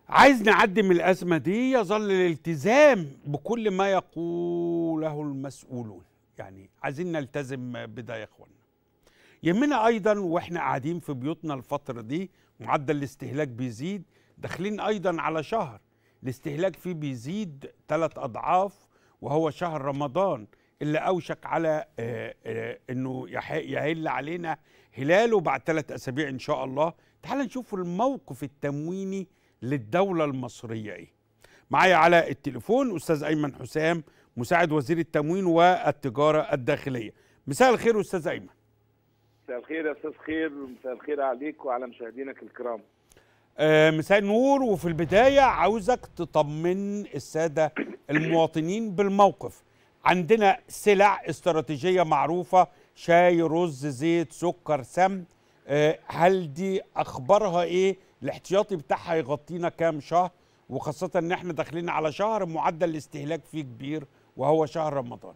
عايز نعدي من الأزمة دي يظل الالتزام بكل ما يقوله المسؤولون يعني عايزين نلتزم بده يا اخوانا يهمنا ايضا واحنا قاعدين في بيوتنا الفترة دي معدل الاستهلاك بيزيد داخلين ايضا على شهر الاستهلاك فيه بيزيد ثلاث اضعاف وهو شهر رمضان اللي اوشك على آه، آه، انه يح- يهل علينا هلاله بعد ثلاث اسابيع ان شاء الله تعال نشوف الموقف التمويني للدولة المصرية ايه معايا على التليفون استاذ ايمن حسام مساعد وزير التموين والتجارة الداخلية مساء الخير استاذ ايمن مساء الخير يا استاذ خير ومساء الخير عليك وعلى مشاهدينك الكرام آه، مساء النور وفي البداية عاوزك تطمن السادة المواطنين بالموقف عندنا سلع استراتيجية معروفة شاي رز زيت سكر سمن آه، هل دي أخبارها إيه الاحتياطي بتاعها يغطينا كام شهر وخاصة إن إحنا داخلين على شهر معدل الاستهلاك فيه كبير وهو شهر رمضان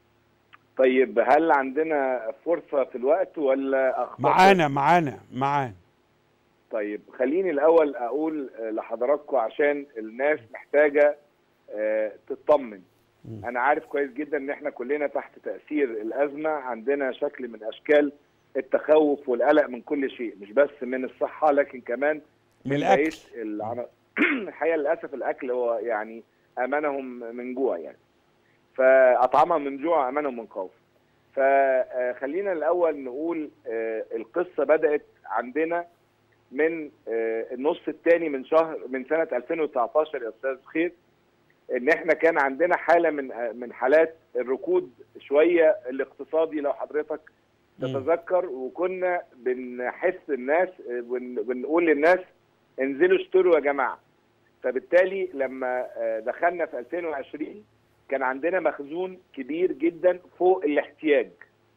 طيب هل عندنا فرصة في الوقت ولا أخبار معانا معانا معانا طيب خليني الأول أقول آه، لحضراتكم عشان الناس محتاجة آه، تطمن مم. أنا عارف كويس جدا إن إحنا كلنا تحت تأثير الأزمة عندنا شكل من أشكال التخوف والقلق من كل شيء مش بس من الصحة لكن كمان من الأكل بقية العنا- الحقيقه للاسف الاكل هو يعني امنهم من جوع يعني فاطعمهم من جوع امنهم من خوف فخلينا الاول نقول آه، القصه بدات عندنا من آه، النص الثاني من شهر من سنه 2019 يا استاذ خير ان احنا كان عندنا حاله من آه، من حالات الركود شويه الاقتصادي لو حضرتك مم. تتذكر وكنا بنحس الناس آه، ون- بنقول للناس انزلوا اشتروا يا جماعه فبالتالي لما آه، دخلنا في 2020 كان عندنا مخزون كبير جدا فوق الاحتياج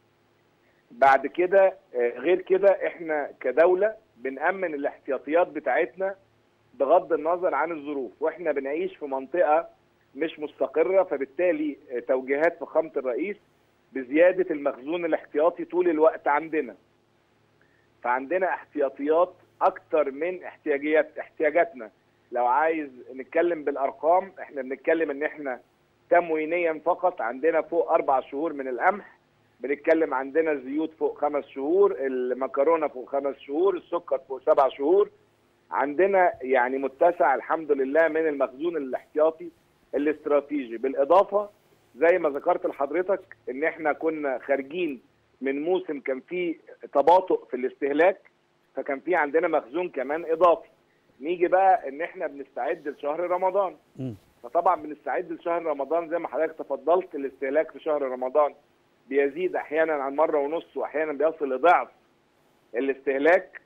بعد كده آه، غير كده احنا كدوله بنأمن الاحتياطيات بتاعتنا بغض النظر عن الظروف واحنا بنعيش في منطقه مش مستقره فبالتالي آه، توجيهات فخامه الرئيس بزياده المخزون الاحتياطي طول الوقت عندنا فعندنا احتياطيات اكتر من احتياجيات احتياجاتنا لو عايز نتكلم بالارقام احنا بنتكلم ان احنا تموينيا فقط عندنا فوق اربع شهور من القمح بنتكلم عندنا الزيوت فوق خمس شهور المكرونه فوق خمس شهور السكر فوق سبع شهور عندنا يعني متسع الحمد لله من المخزون الاحتياطي الاستراتيجي بالاضافه زي ما ذكرت لحضرتك ان احنا كنا خارجين من موسم كان فيه تباطؤ في الاستهلاك فكان في عندنا مخزون كمان اضافي نيجي بقى ان احنا بنستعد لشهر رمضان مم. فطبعا بنستعد لشهر رمضان زي ما حضرتك تفضلت الاستهلاك في شهر رمضان بيزيد احيانا عن مره ونص واحيانا بيصل لضعف الاستهلاك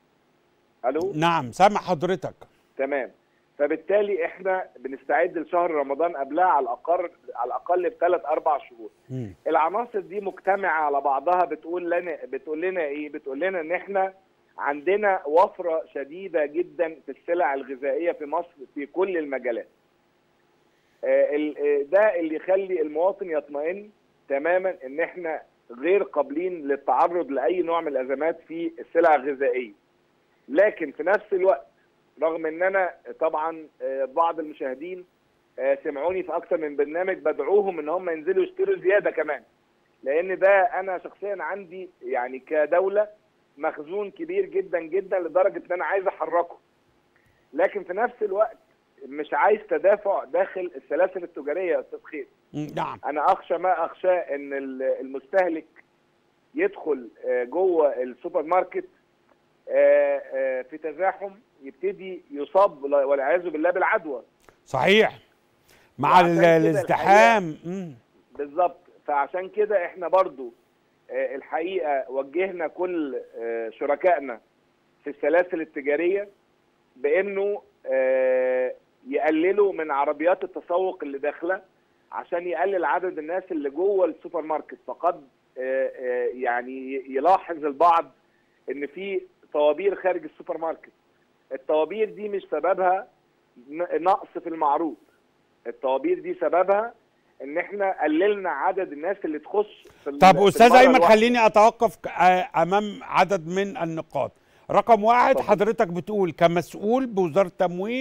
الو نعم سامع حضرتك تمام فبالتالي احنا بنستعد لشهر رمضان قبلها على الاقل على الاقل بثلاث اربع شهور مم. العناصر دي مجتمعه على بعضها بتقول لنا بتقول لنا ايه بتقول لنا ان احنا عندنا وفره شديده جدا في السلع الغذائيه في مصر في كل المجالات آه، ال- آه، ده اللي يخلي المواطن يطمئن تماما ان احنا غير قابلين للتعرض لاي نوع من الازمات في السلع الغذائيه لكن في نفس الوقت رغم ان انا طبعا آه، بعض المشاهدين آه، سمعوني في اكثر من برنامج بدعوهم ان هم ينزلوا يشتروا زياده كمان لان ده انا شخصيا عندي يعني كدوله مخزون كبير جدا جدا لدرجه ان انا عايز احركه لكن في نفس الوقت مش عايز تدافع داخل السلاسل التجاريه يا استاذ خير مم. نعم انا اخشى ما اخشاه ان ال- المستهلك يدخل آه، جوه السوبر ماركت آه، آه، في تزاحم يبتدي يصاب ولا- والعياذ بالله بالعدوى صحيح مع وعشان ال- كده الازدحام مم. بالظبط فعشان كده احنا برضو آه، الحقيقه وجهنا كل آه، شركائنا في السلاسل التجاريه بانه آه، يقللوا من عربيات التسوق اللي داخله عشان يقلل عدد الناس اللي جوه السوبر ماركت فقد آه، آه، يعني يلاحظ البعض ان في طوابير خارج السوبر ماركت الطوابير دي مش سببها ن- نقص في المعروض الطوابير دي سببها ان احنا قللنا عدد الناس اللي تخش في ال- طب في استاذ المرة ايمن الواحدة. خليني اتوقف ك- آه، امام عدد من النقاط رقم واحد اتفضل. حضرتك بتقول كمسؤول بوزاره التموين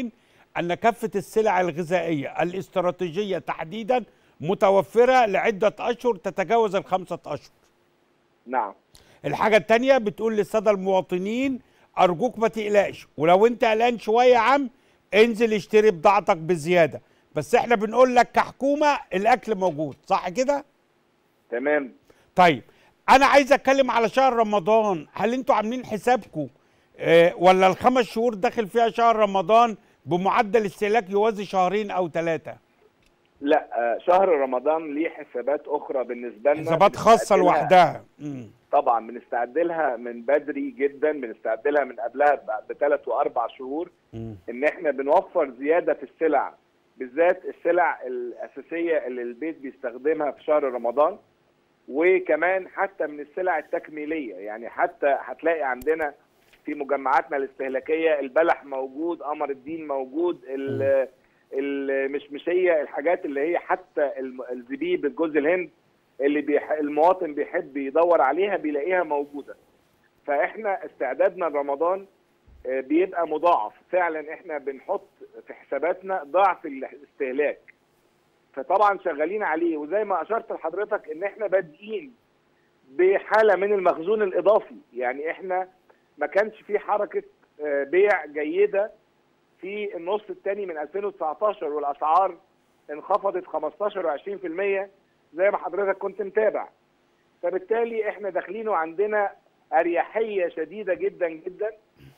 ان كافه السلع الغذائيه الاستراتيجيه تحديدا متوفره لعده اشهر تتجاوز الخمسه اشهر نعم الحاجه الثانيه بتقول للساده المواطنين ارجوك ما تقلقش ولو انت قلقان شويه يا عم انزل اشتري بضاعتك بزياده بس احنا بنقول لك كحكومه الاكل موجود صح كده تمام طيب انا عايز اتكلم على شهر رمضان هل انتوا عاملين حسابكم اه ولا الخمس شهور داخل فيها شهر رمضان بمعدل استهلاك يوازي شهرين او ثلاثه لا آه، شهر رمضان ليه حسابات اخرى بالنسبه لنا حسابات خاصه بنستعد لها- لوحدها مم. طبعا بنستعد لها من بدري جدا بنستعد لها من قبلها بثلاث واربع شهور مم. ان احنا بنوفر زياده في السلع بالذات السلع الاساسيه اللي البيت بيستخدمها في شهر رمضان وكمان حتى من السلع التكميليه يعني حتى هتلاقي عندنا في مجمعاتنا الاستهلاكيه البلح موجود قمر الدين موجود ال- المشمشيه الحاجات اللي هي حتى الم- الزبيب الجوز الهند اللي بيح... المواطن بيحب يدور عليها بيلاقيها موجوده فاحنا استعدادنا لرمضان آه، بيبقى مضاعف فعلا احنا بنحط في حساباتنا ضعف الاستهلاك فطبعا شغالين عليه وزي ما اشرت لحضرتك ان احنا بادئين بحاله من المخزون الاضافي يعني احنا ما كانش في حركه آه، بيع جيده في النص الثاني من 2019 والاسعار انخفضت 15 و20% زي ما حضرتك كنت متابع فبالتالي احنا داخلين وعندنا اريحيه شديده جدا جدا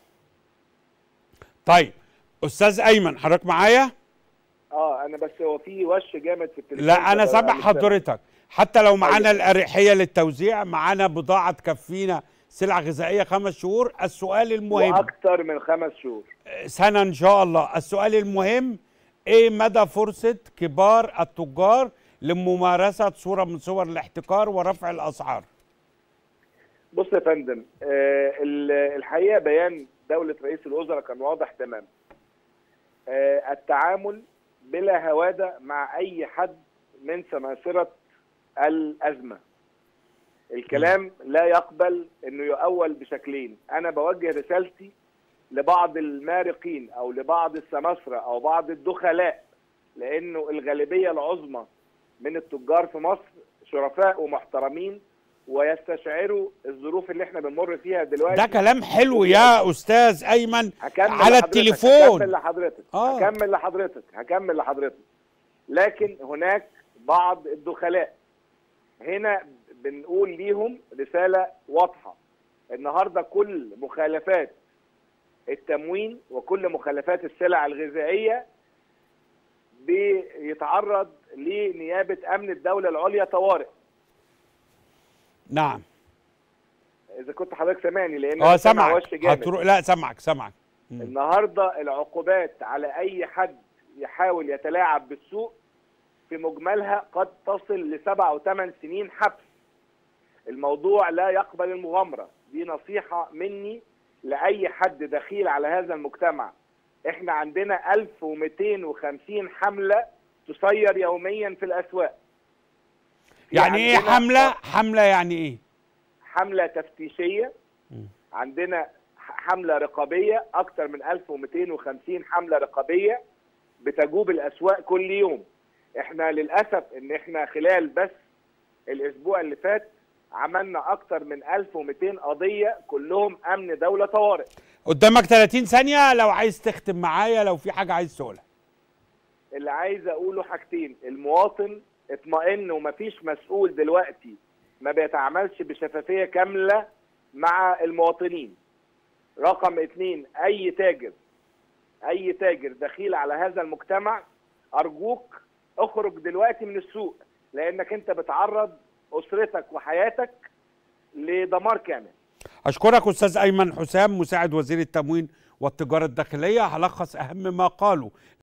طيب استاذ ايمن حضرتك معايا اه انا بس هو في وش جامد في التليفون لا انا فبقى سامع مش- حضرتك حتى لو معانا أيوة. الاريحيه للتوزيع معانا بضاعه تكفينا سلع غذائيه خمس شهور السؤال المهم واكثر من خمس شهور سنه ان شاء الله السؤال المهم ايه مدى فرصه كبار التجار لممارسه صوره من صور الاحتكار ورفع الاسعار بص يا فندم آه ال- الحقيقه بيان دوله رئيس الوزراء كان واضح تماما آه التعامل بلا هواده مع اي حد من سماسره الازمه الكلام لا يقبل انه يؤول بشكلين انا بوجه رسالتي لبعض المارقين او لبعض السماسره او بعض الدخلاء لانه الغالبيه العظمى من التجار في مصر شرفاء ومحترمين ويستشعروا الظروف اللي احنا بنمر فيها دلوقتي ده كلام حلو يا استاذ ايمن هكمل على لحضرتك، التليفون. هكمل لحضرتك آه. هكمل لحضرتك هكمل لحضرتك لكن هناك بعض الدخلاء هنا بنقول ليهم رسالة واضحة النهاردة كل مخالفات التموين وكل مخالفات السلع الغذائية بيتعرض لنيابة أمن الدولة العليا طوارئ نعم إذا كنت حضرتك سامعني لأن اه أنا سامع سامعك وش جامد. هتروح لا سامعك سامعك مم. النهارده العقوبات على اي حد يحاول يتلاعب بالسوق في مجملها قد تصل لسبع وثمان سنين حبس الموضوع لا يقبل المغامره دي نصيحه مني لاي حد دخيل على هذا المجتمع احنا عندنا 1250 حمله تسير يوميا في الاسواق في يعني ايه عندنا حمله حمله يعني ايه حمله تفتيشيه مم. عندنا ح- حمله رقابيه اكثر من 1250 حمله رقابيه بتجوب الاسواق كل يوم احنا للاسف ان احنا خلال بس الاسبوع اللي فات عملنا اكثر من 1200 قضيه كلهم امن دوله طوارئ قدامك 30 ثانيه لو عايز تختم معايا لو في حاجه عايز تقولها اللي عايز اقوله حاجتين المواطن اطمئن ومفيش مسؤول دلوقتي ما بيتعاملش بشفافيه كامله مع المواطنين رقم اتنين اي تاجر اي تاجر دخيل على هذا المجتمع ارجوك اخرج دلوقتي من السوق لانك انت بتعرض اسرتك وحياتك لدمار كامل اشكرك استاذ ايمن حسام مساعد وزير التموين والتجاره الداخليه هلخص اهم ما قالوا